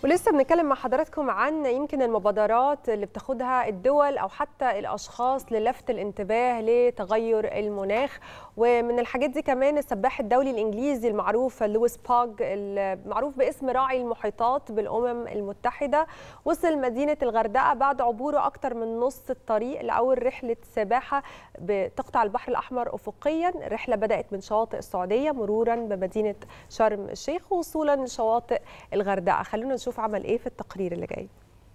ولسه بنتكلم مع حضراتكم عن يمكن المبادرات اللي بتاخدها الدول او حتى الاشخاص للفت الانتباه لتغير المناخ ومن الحاجات دي كمان السباح الدولي الانجليزي المعروف لويس باج المعروف باسم راعي المحيطات بالامم المتحده وصل مدينه الغردقه بعد عبوره اكثر من نص الطريق لاول رحله سباحه بتقطع البحر الاحمر افقيا رحله بدات من شواطئ السعوديه مرورا بمدينه شرم الشيخ وصولا لشواطئ الغردقه خلونا نشوف عمل ايه في التقرير اللي جاي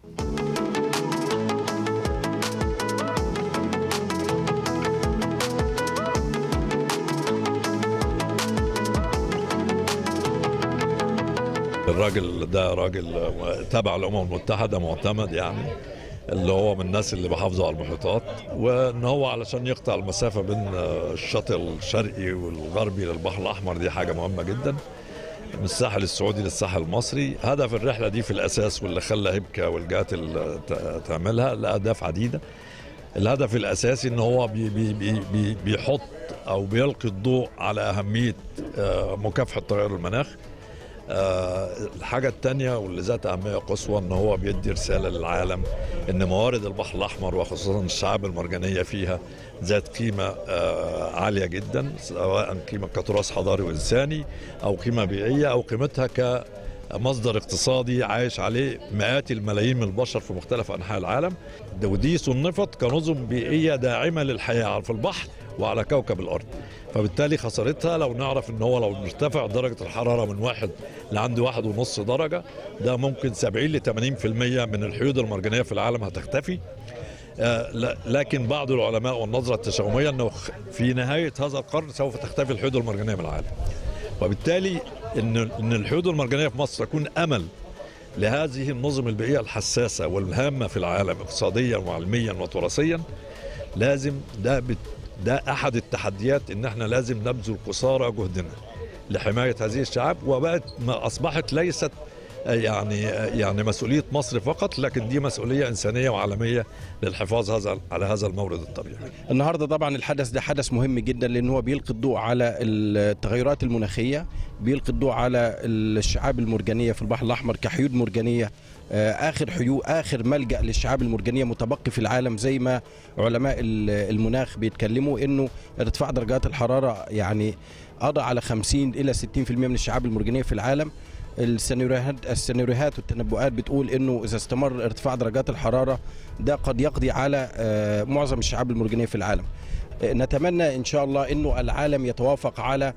الراجل ده راجل تابع الامم المتحده معتمد يعني اللي هو من الناس اللي بيحافظوا على المحيطات وان هو علشان يقطع المسافه بين الشاطئ الشرقي والغربي للبحر الاحمر دي حاجه مهمه جدا من الساحل السعودي للساحل المصري هدف الرحله دي في الاساس واللي خلى هبكه والجهات اللي تعملها لاهداف عديده الهدف الاساسي ان هو بي بي بي بيحط او بيلقي الضوء على اهميه مكافحه تغير المناخ الحاجة الثانية واللي ذات أهمية قصوى إن هو بيدي رسالة للعالم إن موارد البحر الأحمر وخصوصا الشعاب المرجانية فيها ذات قيمة عالية جدا سواء قيمة كتراث حضاري وإنساني أو قيمة بيئية أو قيمتها كمصدر اقتصادي عايش عليه مئات الملايين من البشر في مختلف أنحاء العالم ودي صنفت كنظم بيئية داعمة للحياة في البحر وعلى كوكب الأرض فبالتالي خسارتها لو نعرف ان هو لو ارتفع درجه الحراره من واحد لعند واحد ونص درجه ده ممكن 70 ل 80% من الحيود المرجانيه في العالم هتختفي آه لكن بعض العلماء والنظره التشاؤميه انه في نهايه هذا القرن سوف تختفي الحيود المرجانيه من العالم وبالتالي ان ان الحيود المرجانيه في مصر تكون امل لهذه النظم البيئيه الحساسه والهامه في العالم اقتصاديا وعلميا وتراثيا لازم ده بت ده احد التحديات ان احنا لازم نبذل قصارى جهدنا لحمايه هذه الشعاب وبقت ما اصبحت ليست يعني يعني مسؤوليه مصر فقط لكن دي مسؤوليه انسانيه وعالميه للحفاظ هذا على هذا المورد الطبيعي. النهارده طبعا الحدث ده حدث مهم جدا لان هو بيلقي الضوء على التغيرات المناخيه، بيلقي الضوء على الشعاب المرجانيه في البحر الاحمر كحيود مرجانيه اخر حيو اخر ملجا للشعاب المرجانيه متبقي في العالم زي ما علماء المناخ بيتكلموا انه ارتفاع درجات الحراره يعني قضى على 50 الى 60% من الشعاب المرجانيه في العالم السيناريوهات السيناريوهات والتنبؤات بتقول انه اذا استمر ارتفاع درجات الحراره ده قد يقضي على معظم الشعاب المرجانيه في العالم نتمنى ان شاء الله انه العالم يتوافق على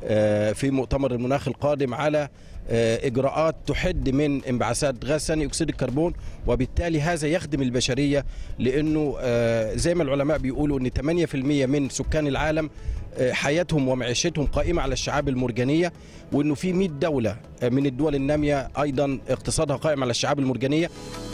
في مؤتمر المناخ القادم على اجراءات تحد من انبعاثات غاز ثاني اكسيد الكربون وبالتالي هذا يخدم البشريه لانه زي ما العلماء بيقولوا ان 8% من سكان العالم حياتهم ومعيشتهم قائمه على الشعاب المرجانيه وانه في 100 دوله من الدول الناميه ايضا اقتصادها قائم على الشعاب المرجانيه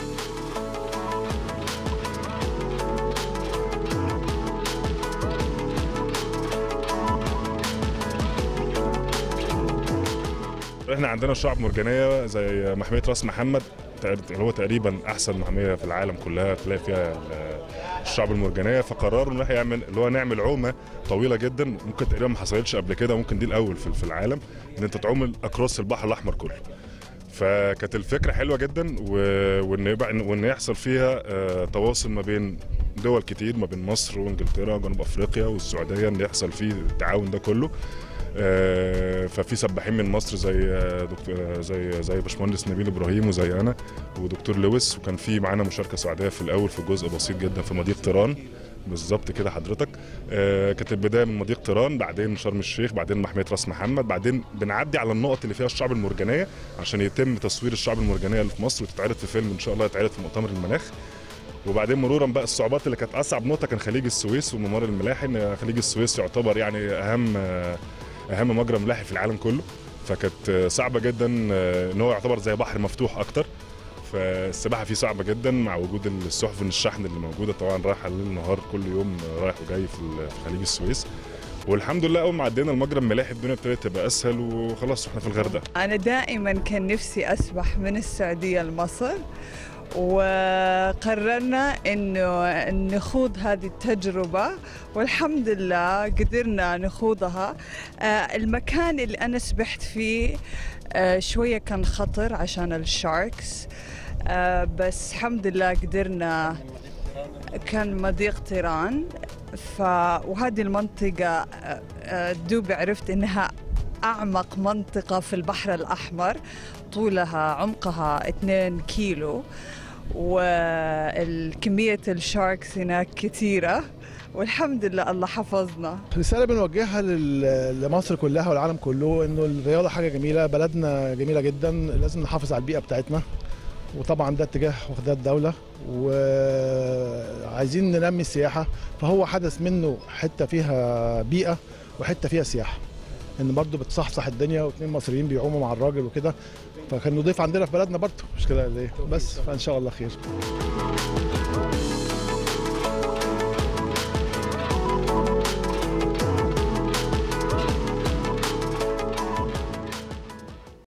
احنا عندنا شعب مرجانيه زي محميه راس محمد اللي هو تقريبا احسن محميه في العالم كلها تلاقي فيها الشعب المرجانيه فقرروا ان احنا يعمل اللي هو نعمل عومه طويله جدا ممكن تقريبا ما حصلتش قبل كده ممكن دي الاول في العالم ان انت تعوم اكروس البحر الاحمر كله فكانت الفكره حلوه جدا وان يبقى وان يحصل فيها تواصل ما بين دول كتير ما بين مصر وانجلترا وجنوب افريقيا والسعوديه ان يحصل فيه التعاون ده كله ففي سباحين من مصر زي دكتور زي زي باشمهندس نبيل ابراهيم وزي انا ودكتور لويس وكان في معانا مشاركه سعوديه في الاول في جزء بسيط جدا في مضيق طيران بالظبط كده حضرتك آه كانت البدايه من مضيق طيران بعدين شرم الشيخ بعدين محميه راس محمد بعدين بنعدي على النقط اللي فيها الشعب المرجانيه عشان يتم تصوير الشعب المرجانيه اللي في مصر وتتعرض في فيلم ان شاء الله يتعرض في مؤتمر المناخ وبعدين مرورا بقى الصعوبات اللي كانت اصعب نقطه كان خليج السويس وممر الملاحي ان خليج السويس يعتبر يعني اهم اهم مجرى ملاحي في العالم كله فكانت صعبه جدا ان هو يعتبر زي بحر مفتوح اكتر فالسباحه فيه صعبه جدا مع وجود السفن الشحن اللي موجوده طبعا رايحه ليل نهار كل يوم رايح وجاي في خليج السويس والحمد لله اول ما عدينا المجرى الملاحي الدنيا ابتدت تبقى اسهل وخلاص احنا في الغردقه انا دائما كان نفسي اسبح من السعوديه لمصر وقررنا انه نخوض هذه التجربه والحمد لله قدرنا نخوضها المكان اللي انا سبحت فيه آه، شوية كان خطر عشان الشاركس آه، بس الحمد لله قدرنا كان مضيق طيران ف وهذه المنطقة آه، آه، دوب عرفت إنها أعمق منطقة في البحر الأحمر طولها عمقها 2 كيلو والكمية الشاركس هناك كثيرة والحمد لله الله حفظنا رسالة بنوجهها لل- لمصر كلها والعالم كله انه الرياضة حاجة جميلة بلدنا جميلة جدا لازم نحافظ على البيئة بتاعتنا وطبعا ده اتجاه واخداه الدولة وعايزين ننمي السياحة فهو حدث منه حتة فيها بيئة وحتة فيها سياحة ان برضه بتصحصح الدنيا واثنين مصريين بيعوموا مع الراجل وكده فكان نضيف عندنا في بلدنا برضه مش كده ليه بس فان شاء الله خير